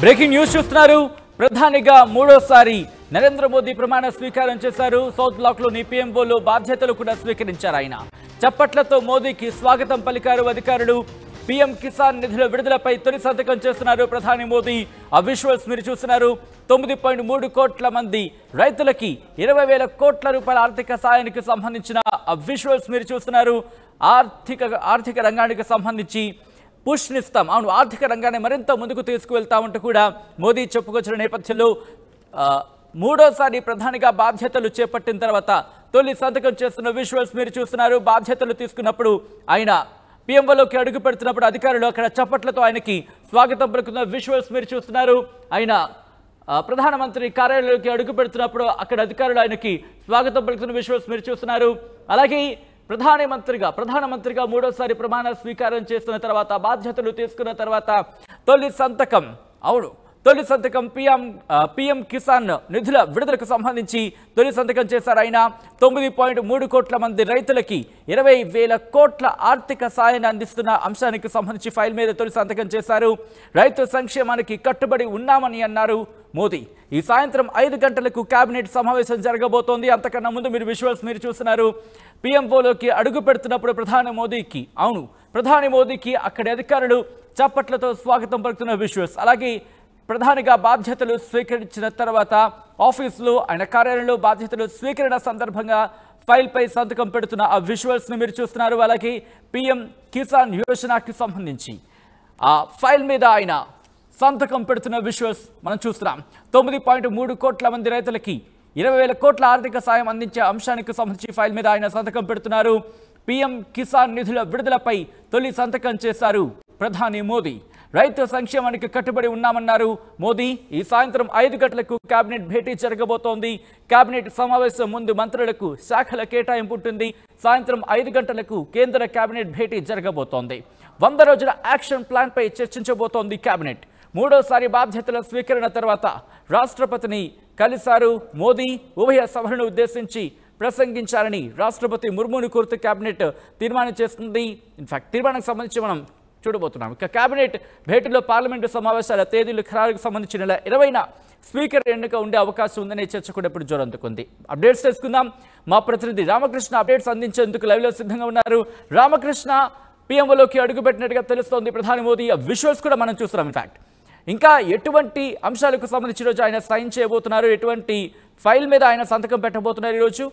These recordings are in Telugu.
బ్రేకింగ్ న్యూస్ చూస్తున్నారు ప్రధానిగా మూడోసారి నరేంద్ర మోదీ ప్రమాణ స్వీకారం చేశారు సౌత్ బ్లాక్ లోని పిఎంఓలో బాధ్యతలు కూడా స్వీకరించారు ఆయన చప్పట్లతో మోదీకి స్వాగతం పలికారు అధికారులు పీఎం కిసాన్ నిధుల విడుదలపై తొలి సంతకం చేస్తున్నారు ప్రధాని మోదీ ఆ విజువల్స్ మీరు చూస్తున్నారు తొమ్మిది పాయింట్ మూడు కోట్ల మంది రైతులకి ఇరవై వేల కోట్ల రూపాయల ఆర్థిక సాయానికి సంబంధించిన ఆ విజువల్స్ మీరు చూస్తున్నారు ఆర్థిక ఆర్థిక రంగానికి సంబంధించి పుష్నిస్తాం అవును ఆర్థిక రంగాన్ని మరింత ముందుకు తీసుకువెళ్తామంటూ కూడా మోదీ చెప్పుకొచ్చిన నేపథ్యంలో ఆ, మూడోసారి ప్రధానిగా బాధ్యతలు చేపట్టిన తర్వాత తొలి సంతకం చేస్తున్న విజువల్స్ మీరు చూస్తున్నారు బాధ్యతలు తీసుకున్నప్పుడు ఆయన పిఎంఓలోకి అడుగు పెడుతున్నప్పుడు అధికారులు అక్కడ చప్పట్లతో ఆయనకి స్వాగతం పలుకుతున్న విజువల్స్ మీరు చూస్తున్నారు ఆయన ఆ, ప్రధానమంత్రి కార్యాలయంలోకి అడుగు పెడుతున్నప్పుడు అక్కడ అధికారులు ఆయనకి స్వాగతం పలుకుతున్న విజువల్స్ మీరు చూస్తున్నారు అలాగే ప్రధానమంత్రిగా ప్రధానమంత్రిగా మూడోసారి ప్రమాణ స్వీకారం చేస్తున్న తర్వాత బాధ్యతలు తీసుకున్న తర్వాత తొలి సంతకం అవును తొలి సంతకం పిఎం ఆ, పిఎం కిసాన్ నిధుల విడుదలకు సంబంధించి తొలి సంతకం చేశారు ఆయన తొమ్మిది పాయింట్ మూడు కోట్ల మంది రైతులకి ఇరవై వేల కోట్ల ఆర్థిక సాయాన్ని అందిస్తున్న అంశానికి సంబంధించి ఫైల్ మీద తొలి సంతకం చేశారు రైతు సంక్షేమానికి కట్టుబడి ఉన్నామని అన్నారు మోదీ ఈ సాయంత్రం ఐదు గంటలకు కేబినెట్ సమావేశం జరగబోతోంది అంతకన్నా ముందు మీరు విజువల్స్ మీరు చూస్తున్నారు పిఎంఓలోకి అడుగు పెడుతున్నప్పుడు ప్రధాని మోదీకి అవును ప్రధాని మోదీకి అక్కడి అధికారులు చప్పట్లతో స్వాగతం పలుకుతున్న విజువల్స్ అలాగే ప్రధానిగా బాధ్యతలు స్వీకరించిన తర్వాత ఆఫీసులో ఆయన కార్యాలయంలో బాధ్యతలు స్వీకరణ సందర్భంగా ఫైల్పై సంతకం పెడుతున్న ఆ విజువల్స్ని మీరు చూస్తున్నారు అలాగే పిఎం కిసాన్ యోజనకి సంబంధించి ఆ ఫైల్ మీద ఆయన సంతకం పెడుతున్న విజువల్స్ మనం చూస్తున్నాం తొమ్మిది పాయింట్ మూడు కోట్ల మంది రైతులకి ఇరవై వేల కోట్ల ఆర్థిక సాయం అందించే అంశానికి సంబంధించి ఫైల్ మీద ఆయన సంతకం పెడుతున్నారు పిఎం కిసాన్ నిధుల విడుదలపై తొలి సంతకం చేశారు ప్రధాని మోదీ రైతు సంక్షేమానికి కట్టుబడి ఉన్నామన్నారు మోదీ ఈ సాయంత్రం ఐదు గంటలకు కేబినెట్ భేటీ జరగబోతోంది కేబినెట్ సమావేశం ముందు మంత్రులకు శాఖల కేటాయింపు ఉంటుంది సాయంత్రం ఐదు గంటలకు కేంద్ర కేబినెట్ భేటీ జరగబోతోంది వంద రోజుల యాక్షన్ ప్లాన్ పై చర్చించబోతోంది కేబినెట్ మూడోసారి బాధ్యతల స్వీకరణ తర్వాత రాష్ట్రపతిని కలిశారు మోదీ ఉభయ సభలను ఉద్దేశించి ప్రసంగించాలని రాష్ట్రపతి ముర్మును కోరుతూ కేబినెట్ తీర్మానం చేస్తుంది ఇన్ఫాక్ట్ తీర్మానానికి సంబంధించి మనం చూడబోతున్నాం ఇక కేబినెట్ భేటీలో పార్లమెంటు సమావేశాల తేదీలు ఖరారుకు సంబంధించిన నెల ఇరవైన స్పీకర్ ఎన్నిక ఉండే అవకాశం ఉందనే చర్చ కూడా ఇప్పుడు జోరందుకుంది అప్డేట్స్ తెలుసుకుందాం మా ప్రతినిధి రామకృష్ణ అప్డేట్స్ అందించేందుకు లైవ్లో సిద్ధంగా ఉన్నారు రామకృష్ణ పిఎంఓలోకి అడుగుపెట్టినట్టుగా తెలుస్తోంది ప్రధాని మోదీ ఆ విజువల్స్ కూడా మనం చూస్తున్నాం ఇన్ఫాక్ట్ ఇంకా ఎటువంటి అంశాలకు సంబంధించి ఈరోజు ఆయన సైన్ చేయబోతున్నారు ఎటువంటి ఫైల్ మీద ఆయన సంతకం పెట్టబోతున్నారు ఈరోజు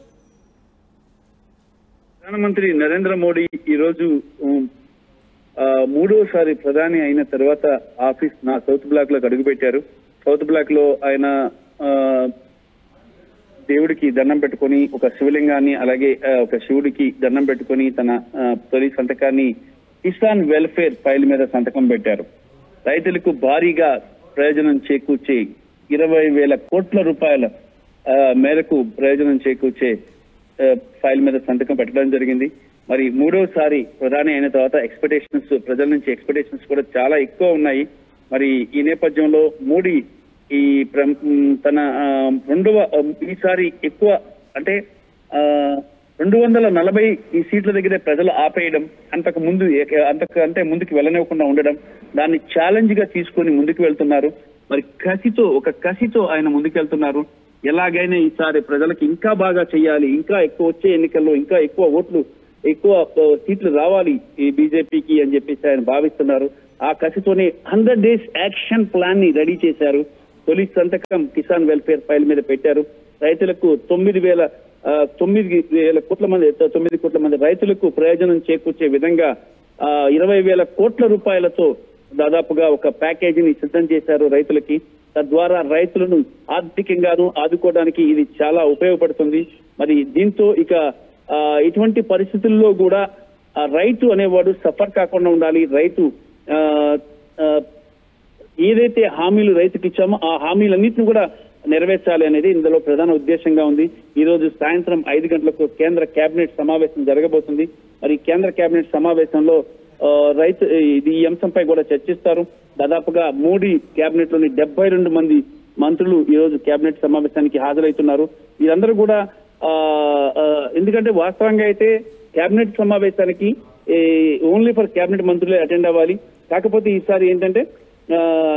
ప్రధానమంత్రి నరేంద్ర మోడీ ఈ రోజు ఉమ్, ఆ, మూడోసారి ప్రధాని అయిన తర్వాత ఆఫీస్ నా సౌత్ బ్లాక్ లోకి అడుగుపెట్టారు సౌత్ బ్లాక్ లో ఆయన ఆ, దేవుడికి దండం పెట్టుకొని ఒక శివలింగాన్ని అలాగే ఆ, ఒక శివుడికి దండం పెట్టుకొని తన ఆ, తొలి సంతకాన్ని కిసాన్ వెల్ఫేర్ ఫైల్ మీద సంతకం పెట్టారు రైతులకు భారీగా ప్రయోజనం చేకూర్చే ఇరవై వేల కోట్ల రూపాయల ఆ, మేరకు ప్రయోజనం చేకూర్చే ఆ, ఫైల్ మీద సంతకం పెట్టడం జరిగింది మరి మూడోసారి ప్రధాని అయిన తర్వాత ఎక్స్పెక్టేషన్స్ ప్రజల నుంచి ఎక్స్పెక్టేషన్స్ కూడా చాలా ఎక్కువ ఉన్నాయి మరి ఈ నేపథ్యంలో మోడీ ఈ ప్ర- మ్, తన ఆ, రెండవ ఆ, ఈసారి ఎక్కువ అంటే ఆ, రెండు వందల నలభై ఈ సీట్ల దగ్గరే ప్రజలు ఆపేయడం అంతకు ముందు ఏ- అంతకు అంటే ముందుకు వెళ్ళనివ్వకుండా ఉండడం దాన్ని ఛాలెంజ్ గా తీసుకొని ముందుకు వెళ్తున్నారు మరి కసితో ఒక కసితో ఆయన ముందుకు వెళ్తున్నారు ఎలాగైనా ఈసారి ప్రజలకు ఇంకా బాగా చేయాలి ఇంకా ఎక్కువ వచ్చే ఎన్నికల్లో ఇంకా ఎక్కువ ఓట్లు ఎక్కువ ఆ, సీట్లు రావాలి ఈ బీజేపీకి అని చెప్పేసి ఆయన భావిస్తున్నారు ఆ కసితోనే హండ్రెడ్ డేస్ యాక్షన్ ప్లాన్ ని రెడీ చేశారు తొలి సంతకం కిసాన్ వెల్ఫేర్ ఫైల్ మీద పెట్టారు రైతులకు తొమ్మిది వేల ఆ, తొమ్మిది వేల కోట్ల మంది తొమ్మిది కోట్ల మంది రైతులకు ప్రయోజనం చేకూర్చే విధంగా ఆ, ఇరవై వేల కోట్ల రూపాయలతో దాదాపుగా ఒక ప్యాకేజీని సిద్ధం చేశారు రైతులకి తద్వారా రైతులను ఆర్థికంగాను ఆదుకోవడానికి ఇది చాలా ఉపయోగపడుతుంది మరి దీంతో ఇక ఆ, ఇటువంటి పరిస్థితుల్లో కూడా ఆ రైతు అనేవాడు సఫర్ కాకుండా ఉండాలి రైతు ఆ, ఆ, ఏదైతే హామీలు రైతుకి ఇచ్చామో ఆ హామీలన్నింటిని కూడా నెరవేర్చాలి అనేది ఇందులో ప్రధాన ఉద్దేశంగా ఉంది ఈ రోజు సాయంత్రం ఐదు గంటలకు కేంద్ర కేబినెట్ సమావేశం జరగబోతుంది మరి కేంద్ర కేబినెట్ సమావేశంలో ఆ, రైతు ఇది ఈ అంశంపై కూడా చర్చిస్తారు దాదాపుగా మోడీ కేబినెట్ లోని డెబ్బై రెండు మంది మంత్రులు ఈ రోజు కేబినెట్ సమావేశానికి హాజరవుతున్నారు వీరందరూ కూడా ఆ, ఆ, ఎందుకంటే వాస్తవంగా అయితే కేబినెట్ సమావేశానికి ఓన్లీ ఫర్ కేబినెట్ మంత్రులే అటెండ్ అవ్వాలి కాకపోతే ఈసారి ఏంటంటే ఆ,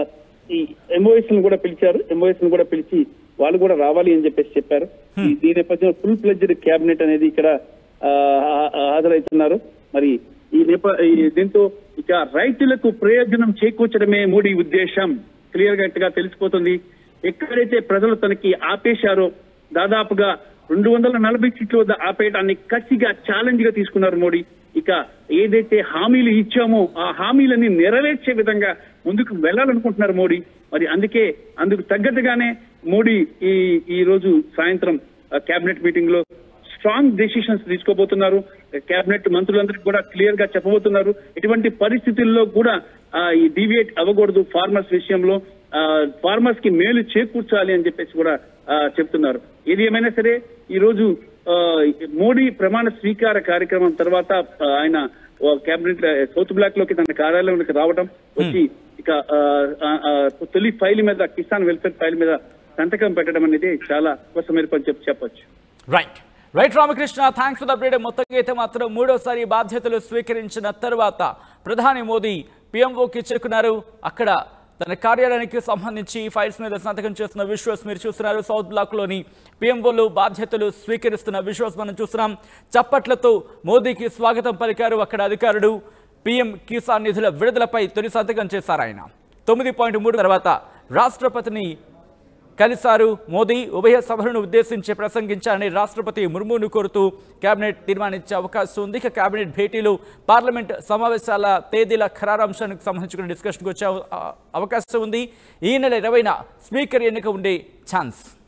ఈ ఎంఓఎస్ ను కూడా పిలిచారు ఎంఓఎస్ ను కూడా పిలిచి వాళ్ళు కూడా రావాలి అని చెప్పేసి చెప్పారు ఈ- ఈ నేపథ్యంలో ఫుల్ ప్లెజ్డ్ క్యాబినెట్ అనేది ఇక్కడ ఆ, ఆ- ఆ- హాజరవుతున్నారు మరి ఈ నేప ఈ దీంతో ఇక రైతులకు ప్రయోజనం చేకూర్చడమే మోడీ ఉద్దేశం క్లియర్ గా తెలిసిపోతుంది ఎక్కడైతే ప్రజలు తనకి ఆపేశారో దాదాపుగా రెండు వందల నలభై సీట్ల వద్ద ఆపేయడాన్ని కసిగా ఛాలెంజ్ గా తీసుకున్నారు మోడీ ఇక ఏదైతే హామీలు ఇచ్చామో ఆ హామీలని నెరవేర్చే విధంగా ముందుకు వెళ్ళాలనుకుంటున్నారు మోడీ మరి అందుకే అందుకు తగ్గట్టుగానే మోడీ ఈ ఈ రోజు సాయంత్రం కేబినెట్ మీటింగ్ లో స్ట్రాంగ్ డెసిషన్స్ తీసుకోబోతున్నారు కేబినెట్ మంత్రులందరికీ కూడా క్లియర్ గా చెప్పబోతున్నారు ఇటువంటి పరిస్థితుల్లో కూడా ఆ, ఈ డివియేట్ అవ్వకూడదు ఫార్మర్స్ విషయంలో ఫార్మర్స్ కి మేలు చేకూర్చాలి అని చెప్పేసి కూడా ఆ, చెప్తున్నారు ఏది ఏమైనా సరే ఈ రోజు ఆ, మోడీ ప్రమాణ స్వీకార కార్యక్రమం తర్వాత ఆ, ఆయన కేబినెట్ సౌత్ బ్లాక్ లోకి తన కార్యాలయంలోకి రావడం వచ్చి ఇక ఆ, ఆ, ఆ, తొలి ఫైల్ మీద కిసాన్ వెల్ఫేర్ ఫైల్ మీద సంతకం పెట్టడం అనేది చాలా కోసమేరు పని చెప్పి చెప్పొచ్చు right right Ramakrishna thanks for the update మొత్తంగా అయితే మాత్రం మూడోసారి బాధ్యతలు స్వీకరించిన తర్వాత ప్రధాని మోదీ పిఎంఓకి చేరుకున్నారు అక్కడ తన కార్యాలయానికి సంబంధించి ఫైల్స్ మీద సంతకం చేస్తున్న విజువల్స్ మీరు చూస్తున్నారు సౌత్ బ్లాక్లోని పిఎంఓలు బాధ్యతలు స్వీకరిస్తున్న విజువల్స్ మనం చూస్తున్నాం చప్పట్లతో మోదీకి స్వాగతం పలికారు అక్కడ అధికారులు పీఎం కిసాన్ నిధుల విడుదలపై తొలి సంతకం చేశారు ఆయన తొమ్మిది పాయింట్ మూడు తర్వాత రాష్ట్రపతిని కలిశారు మోదీ ఉభయ సభలను ఉద్దేశించి ప్రసంగించారని రాష్ట్రపతి ముర్మును కోరుతూ కేబినెట్ తీర్మానించే అవకాశం ఉంది ఇక కేబినెట్ భేటీలు పార్లమెంట్ సమావేశాల తేదీల ఖరారాంశానికి సంబంధించిన డిస్కషన్కి వచ్చే అవ- అవకాశం ఉంది ఈ నెల ఇరవైన స్పీకర్ ఎన్నిక ఉండే ఛాన్స్